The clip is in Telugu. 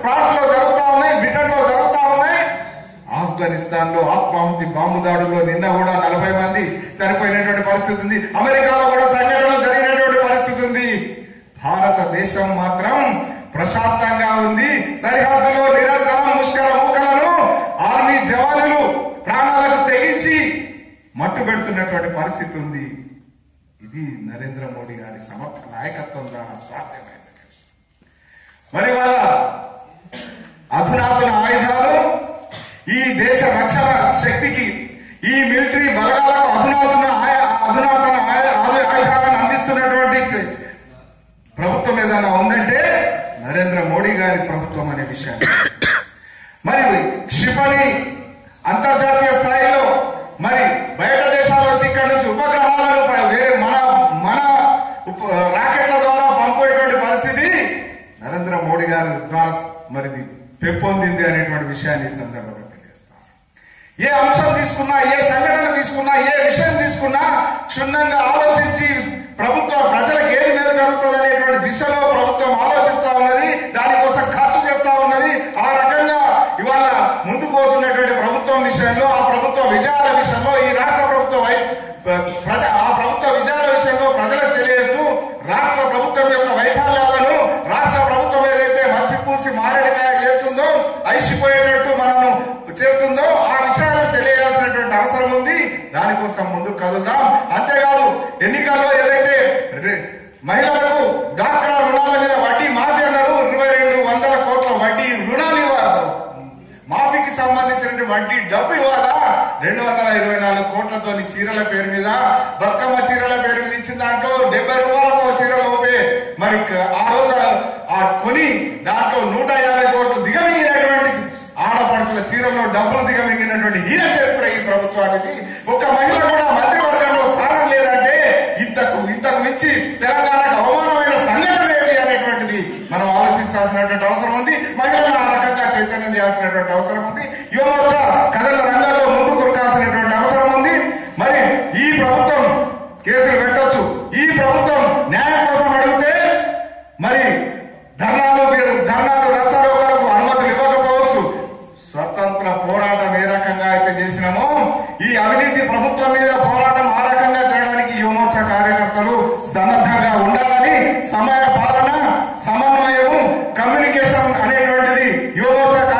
ఫ్రాన్స్ లో జరుగుతా ఉన్నాయి బ్రిటన్ లో జరుగుతా ఉన్నాయి ఆఫ్ఘనిస్తాన్ లో ఆత్మాహుతి బాంబు దాడుల్లో నిన్న కూడా నలభై మంది చనిపోయినటువంటి పరిస్థితి ఉంది అమెరికాలో కూడా సంఘటనలు జరిగినటువంటి పరిస్థితి ఉంది భారతదేశం మాత్రం ప్రశాంతంగా ఉంది సరిహద్దులో నిరంతరం ముష్కర మూకలను ఆర్మీ జవానులు ప్రాణాలకు తెగించి మట్టు పెడుతున్నటువంటి పరిస్థితి ఉంది ఇది నరేంద్ర మోడీ గారి సమర్థ నాయకత్వం ద్వారా సాధ్యమైంది మరి వాళ్ళ అధునాతన ఆయుధాలు ఈ దేశ రక్షణ శక్తికి ఈ మిలిటరీ బలగాలకు అధునాతన ఆయ- అధునాతన ఆయ- ఆయు- ఆయుధాలను అందిస్తున్నటువంటి చ- ప్రభుత్వం ఏదైనా ఉందంటే నరేంద్ర మోడీ గారి ప్రభుత్వం అనే విషయాన్ని మరి క్షిపణి అంతర్జాతీయ స్థాయిలో మరి బయట దేశాల వచ్చి ఇక్కడ నుంచి ఉపగ్రహాలను ప- వేరే మన మన ఉప- రాకెట్ల ద్వారా పంపేటువంటి పరిస్థితి నరేంద్ర మోడీ గారి ద్వారా మరిది పెంపొందింది అనేటువంటి విషయాన్ని ఈ సందర్భంగా తెలియజేస్తాను ఏ అంశం తీసుకున్నా ఏ సంఘటన తీసుకున్నా ఏ విషయం తీసుకున్నా క్షుణ్ణంగా ఆలోచించి ప్రభుత్వం ప్రజలకు ఏది మేలు జరుగుతుంది అనేటువంటి దిశలో ప్రభుత్వం ఆలోచిస్తా ఉన్నది దానికోసం ఖర్చు చేస్తా ఉన్నది ఆ రకంగా ఇవాళ ముందుకు పోతున్నటువంటి ప్రభుత్వం విషయంలో ఆ ప్రభుత్వ విజయాల విషయంలో ఈ రాష్ట్ర ప్రభుత్వ వై- ప్రజ ఆ ప్రభుత్వ విజయాల విషయంలో ప్రజలకు తెలియజేస్తూ రాష్ట్ర ప్రభుత్వం యొక్క వైఫల్యాలను రాష్ట్ర ప్రభుత్వం ఏదైతే మసి పూసి మారేడుకాయ చేస్తుందో ఐసిపోయేటట్టు మనము చేస్తుందో ఆ విషయాలను తెలియాల్సినటువంటి అవసరం ఉంది దానికోసం ముందుకు కదులుదాం అంతేకాదు ఎన్నికల్లో ఏదైతే రె- మహిళలకు డాక్రా రుణాల మీద వడ్డీ మాఫీ అన్నారు ఇరవై రెండు వందల కోట్ల వడ్డీ రుణాలు ఇవ్వాలి మాఫీకి సంబంధించినటువంటి వడ్డీ డబ్బు ఇవ్వాలా రెండు వందల ఇరవై నాలుగు కోట్లతో చీరల పేరు మీద బతుకమ్మ చీరల పేరు మీద ఇచ్చిన దాంట్లో డెబ్బై రూపాయలకు ఒక చీరలు ఓపే మరి క- ఆ రోజు ఆ- ఆ కొని దాంట్లో నూట యాభై కోట్లు దిగమింగినటువంటి ఆడపడుచుల చీరల్లో డబ్బులు దిగమింగినటువంటి హీన చరిత్ర ఈ ప్రభుత్వానికి ఒక మహిళ కూడా మంత్రివర్గంలో స్థానం లేదంటే ఇంతకు ఇంతకు మించి తెలంగాణకు అవమానమైన సంఘటన ఏది అనేటువంటిది మనం ఆలోచించాల్సినటువంటి అవసరం ఉంది మహిళలను ఆ రకంగా చైతన్యం చేయాల్సినటువంటి అవసరం ఉంది యువమోర్చా కథల రంగంలో ముందు కొరకాల్సినటువంటి అవసరం ఉంది మరి ఈ ప్రభుత్వం కేసులు పెట్టొచ్చు ఈ ప్రభుత్వం న్యాయం కోసం అడిగితే మరి ధర్నాలు ధర్నాలు రస్తారోకాలకు అనుమతులు ఇవ్వకపోవచ్చు స్వతంత్ర పోరాటం ఏ రకంగా అయితే చేసినామో ఈ అవినీతి ప్రభుత్వం మీద పోరాటం ఆ రకంగా చేయడానికి యువమోర్చా కార్యకర్తలు సన్నద్ధంగా ఉండాలని సమయ పాలన సమన్వయము కమ్యూనికేషన్ అనేటువంటిది యువమోర్చా